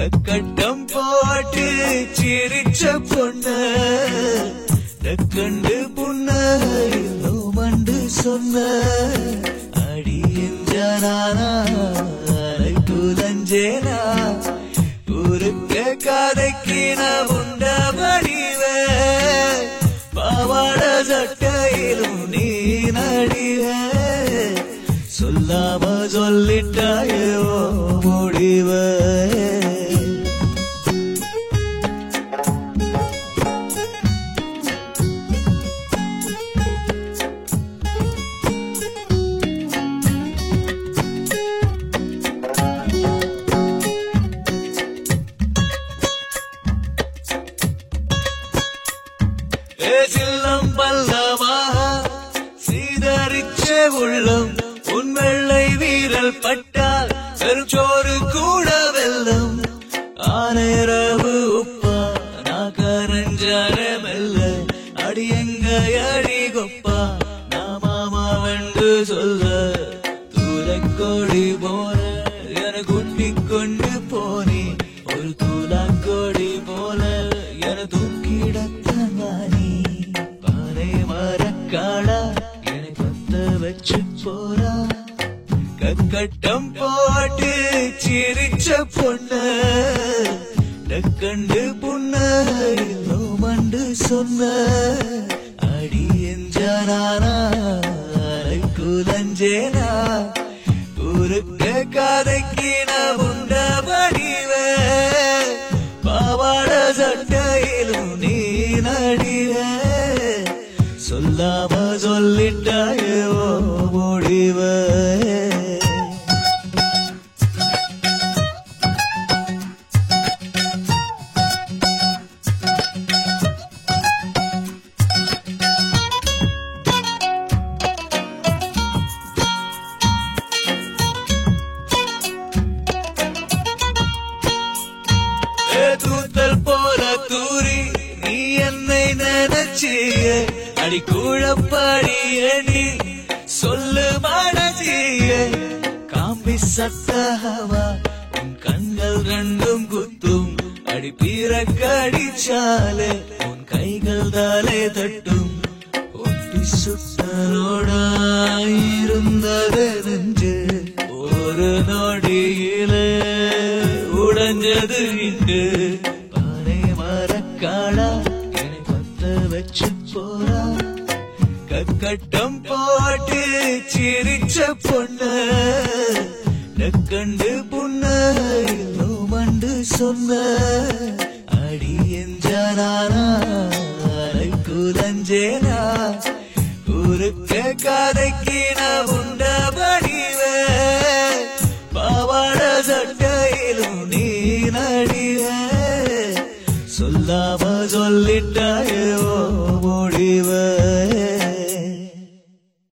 கட்டம் போட்டு சிரிச்ச பொண்ணு கண்டு புண்ண மண்டு சொன்ன அடி என்றானா குலஞ்சேனா ஊருக்க கதைக்கு நான் உண்ட வடிவ பாவாட சட்டையிலும் நீ நடிவ சொல்லாம சொல்லிட்டாயோ முடிவ சில்லம் பல்லவா சீதரிச்ச உள்ளம் உன் வெள்ளை வீரல் பட்டால் பெருச்சோறு கூட வெல்லம் ஆனரவு உப்பா நான் கரஞ்சார மெல்ல அடி எங்க அடி கொப்பா நான் மாமா வென்று சொல்ல தூரக்கோடி போன என கூட்டிக் கொண்டு போனே ஒரு தூலாக்கோடி போல என தூக்கிடத்தான் வானே பாறை மரக்காடா என கொத்த வச்சு போறா கக்கட்டம் போட்டு சிரிச்ச பொண்ணு கண்டு புண்ண மண்டு சொன்ன அடி என்றானா குலஞ்சேனா ஊருக்க கதைக்கு நான் உண்ட வடிவ பாவாட சட்டையிலும் நீ நடிவ சொல்லாம சொல்லிட்டாயோ முடிவ தூத்தல் போல தூரி நீ என்னை நினைச்சிய அடி கூழப்படிய நீ சொல்லு மனசிய காம்பி சத்தவா உன் கண்கள் ரெண்டும் குத்தும் அடி பீர கடிச்சாலே உன் கைகள் தாலே தட்டும் ஒட்டி சுத்தரோடாயிருந்தது நெஞ்சு ஒரு நொடியிலே உடைஞ்சது இங்கு பானை மரக்காடா என்னை பத்த வச்சு போறா கக்கட்டம் போட்டு சிரிச்ச பொண்ணு கண்டு புண்ண மண்டு சொன்ன அடி என்றானா குலஞ்சேனா ஊருக்க கதைக்கு நான் உண்ட வடிவ பாவாட சட்டையிலும் நீ நடிவ சொல்லாம சொல்லிட்டாயோ முடிவ